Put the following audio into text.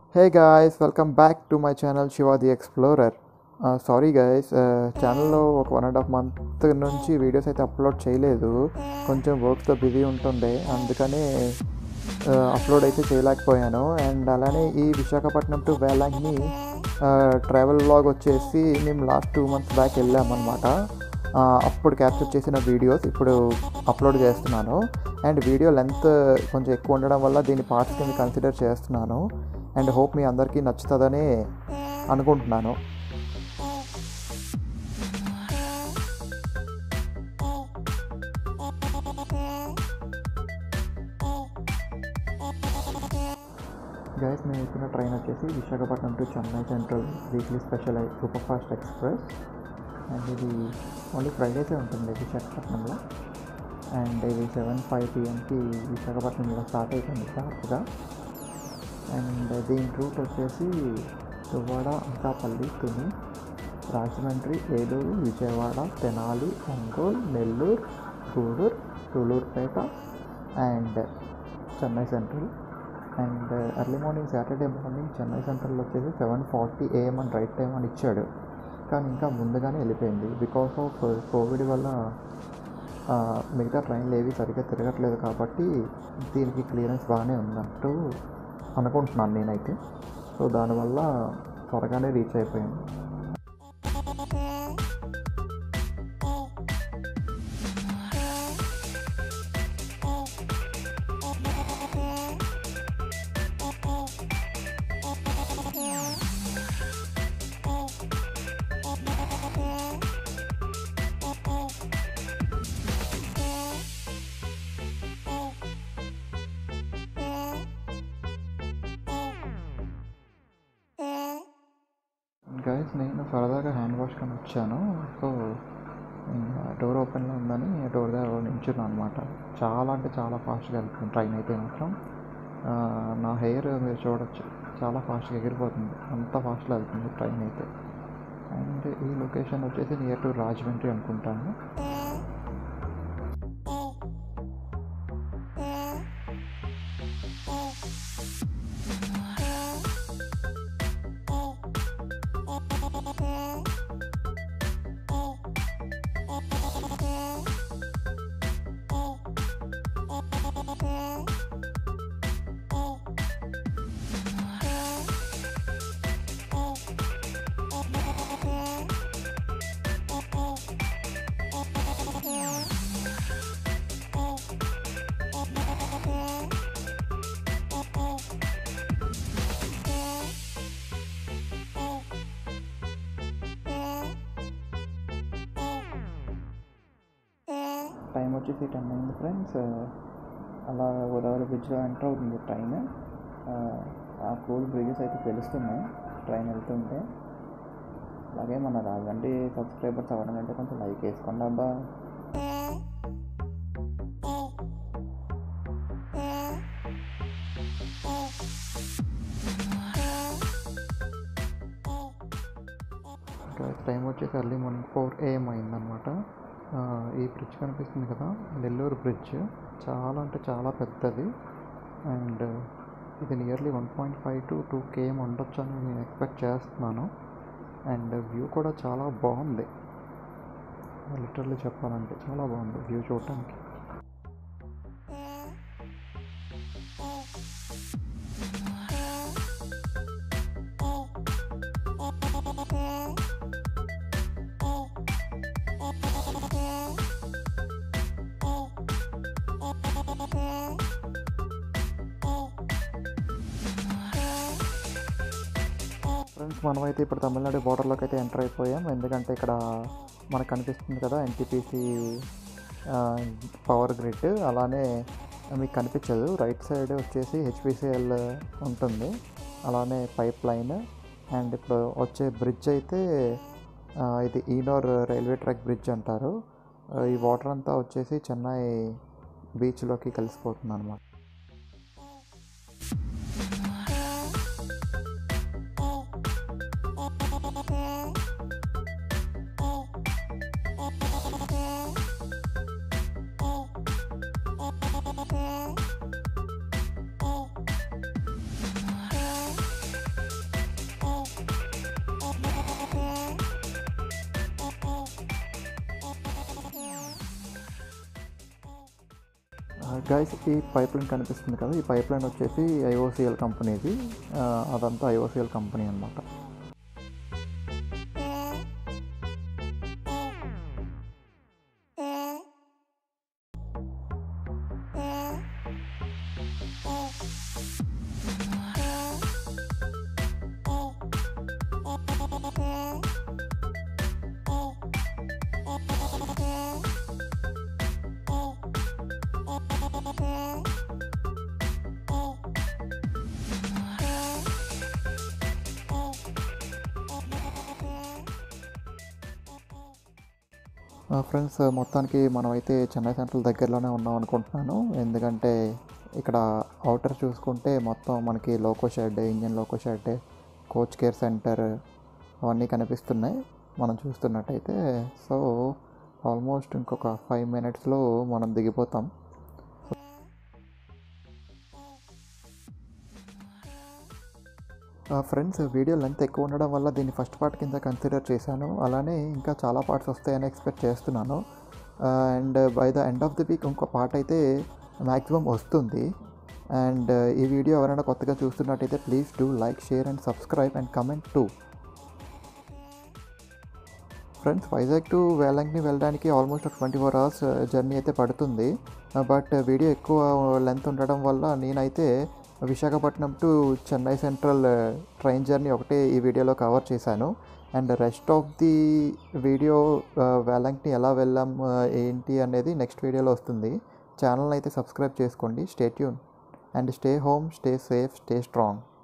hey guys welcome back to my channel Shiva the explorer sorry guys ఛానల్లో ఒక one and half month నుంచి videos అయితే upload చేయలేదు కొంచెం వర్క్తో బిజీ ఉంటుండే అందుకని అప్లోడ్ అయితే చేయలేకపోయాను అండ్ అలానే ఈ Visakhapatnam to Velankanni travel vlog వచ్చేసి మేము లాస్ట్ టూ మంత్స్ బ్యాక్ వెళ్ళామన్నమాట ఆ, అప్పుడు క్యాప్చర్ చేసిన వీడియోస్ ఇప్పుడు అప్లోడ్ చేస్తున్నాను అండ్ వీడియో లెంత్ కొంచెం ఎక్కువ ఉండడం వల్ల దీని పార్ట్స్ కింద కన్సిడర్ చేస్తున్నాను అండ్ హోప్ మీ అందరికీ నచ్చుతుందని అనుకుంటున్నాను గైస్ మేము ఎక్కిన ట్రైన్ వచ్చేసి Visakhapatnam to Chennai central weekly special super fast express and ఇది ఓన్లీ ఫ్రైడేసే ఉంటుంది విశాఖపట్నంలో అండ్ ఇది సెవెన్ ఫైవ్ పిఎంకి విశాఖపట్నంలో స్టార్ట్ అవుతుంది షార్ప్గా అండ్ దీని రూట్ వచ్చేసి Duvvada Anakapalli Tuni Rajahmundry Eluru Vijayawada Tenali Ongole Nellore Gudur Sullurpeta and Chennai central and early morning Saturday morning Chennai central వచ్చేసి సెవెన్ ఫార్టీ ఏఎం అని రైట్ టైం అని ఇచ్చాడు కానీ ఇంకా ముందుగానే వెళ్ళిపోయింది బికాస్ ఆఫ్ కోవిడ్ వల్ల ఆ, మిగతా ట్రైన్లు ఏవి సరిగ్గా తిరగట్లేదు కాబట్టి దీనికి క్లియరెన్స్ బాగానే ఉందంటూ అనుకుంటున్నాను నేనైతే సో దానివల్ల త్వరగానే రీచ్ అయిపోయాను గైస్ నేను సరదాగా హ్యాండ్ వాష్ కానీ వచ్చాను సో డోర్ ఓపెన్లో ఉందని డోర్ దగ్గర నించున్నాను అనమాట చాలా అంటే చాలా ఫాస్ట్గా వెళ్తుంది ట్రైన్ అయితే మాత్రం ఆ, నా హెయిర్ మీరు చూడొచ్చు చాలా ఫాస్ట్గా ఎగిరిపోతుంది అంత ఫాస్ట్గా వెళ్తుంది ట్రైన్ అయితే అండ్ ఈ లొకేషన్ వచ్చేసి నియర్ టు రాజమండ్రి అనుకుంటాను టైం వచ్చేసి టెన్ అయింది ఫ్రెండ్స్ అలా గోదావరి బ్రిడ్జ్లో ఎంటర్ అవుతుంది ట్రైన్ ఆ కూల్ బ్రిడ్జెస్ అయితే తెలుస్తున్నాయి ట్రైన్ వెళ్తుంటే అలాగే మన రాజండి సబ్స్క్రైబర్స్ అవ్వడం కొంచెం లైక్ వేసుకోండి అబ్బా టైం వచ్చేసి ఎర్లీ మార్నింగ్ ఫోర్ ఏఎం అయిందనమాట ఆ, ఈ బ్రిడ్జ్ కనిపిస్తుంది కదా నెల్లూరు బ్రిడ్జ్ చాలా అంటే చాలా పెద్దది అండ్ ఇది nearly one point five to two KM ఉండొచ్చు అని నేను ఎక్స్పెక్ట్ చేస్తున్నాను అండ్ వ్యూ కూడా చాలా బాగుంది లిటరల్లీ చెప్పాలంటే చాలా బాగుంది వ్యూ చూడటానికి ఫ్రెండ్స్ మనమైతే ఇప్పుడు తమిళనాడు బార్డర్లోకి అయితే ఎంటర్ అయిపోయాం ఎందుకంటే ఇక్కడ మనకు కనిపిస్తుంది కదా ఎన్టీపీసీ పవర్ గ్రిడ్ అలానే మీకు కనిపించదు రైట్ సైడ్ వచ్చేసి హెచ్పిసిఎల్ ఉంటుంది అలానే పైప్ లైన్ అండ్ ఇప్పుడు వచ్చే బ్రిడ్జ్ అయితే ఆ, ఇది ఈనోర్ రైల్వే ట్రాక్ బ్రిడ్జ్ అంటారు ఆ, ఈ వాటర్ అంతా వచ్చేసి చెన్నై బీచ్లోకి కలిసిపోతుంది అనమాట గైస్ ఈ పైప్ లైన్ కనిపిస్తుంది కదా ఈ పైప్ లైన్ వచ్చేసి ఐఓసిఎల్ కంపెనీది ఆ, అదంతా ఐఓసిఎల్ కంపెనీ అనమాట ఫ్రెండ్స్ మొత్తానికి మనమైతే చెన్నై సెంట్రల్ దగ్గరలోనే ఉన్నాం అనుకుంటున్నాను ఎందుకంటే ఇక్కడ అవుటర్ చూసుకుంటే మొత్తం మనకి loco shed engine loco shed coach care centre అవన్నీ కనిపిస్తున్నాయి మనం చూస్తున్నట్టయితే సో ఆల్మోస్ట్ ఇంకొక ఫైవ్ మినిట్స్లో మనం దిగిపోతాం ఫ్రెండ్స్ వీడియో లెంత్ ఎక్కువ ఉండడం వల్ల దీన్ని ఫస్ట్ పార్ట్ కింద కన్సిడర్ చేశాను అలానే ఇంకా చాలా పార్ట్స్ వస్తాయని ఎక్స్పెక్ట్ చేస్తున్నాను and by the end of the week ఇంకో పార్ట్ అయితే మ్యాక్సిమం వస్తుంది అండ్ ఈ వీడియో ఎవరైనా కొత్తగా చూస్తున్నట్టయితే please do like share and subscribe and comment to friends Vizag to Velankanni వెళ్ళడానికి ఆల్మోస్ట్ ఒక ట్వంటీ ఫోర్ అవర్స్ జర్నీ అయితే పడుతుంది బట్ వీడియో ఎక్కువ లెంత్ ఉండడం వల్ల నేనైతే Visakhapatnam to Chennai central train journey ఒకటే ఈ వీడియోలో కవర్ చేశాను and rest of the video Velankanni ఎలా వెళ్ళాం ఆ, ఏంటి అనేది నెక్స్ట్ వీడియోలో వస్తుంది ఛానల్ అయితే సబ్స్క్రైబ్ చేసుకోండి stay tune and stay home stay safe stay strong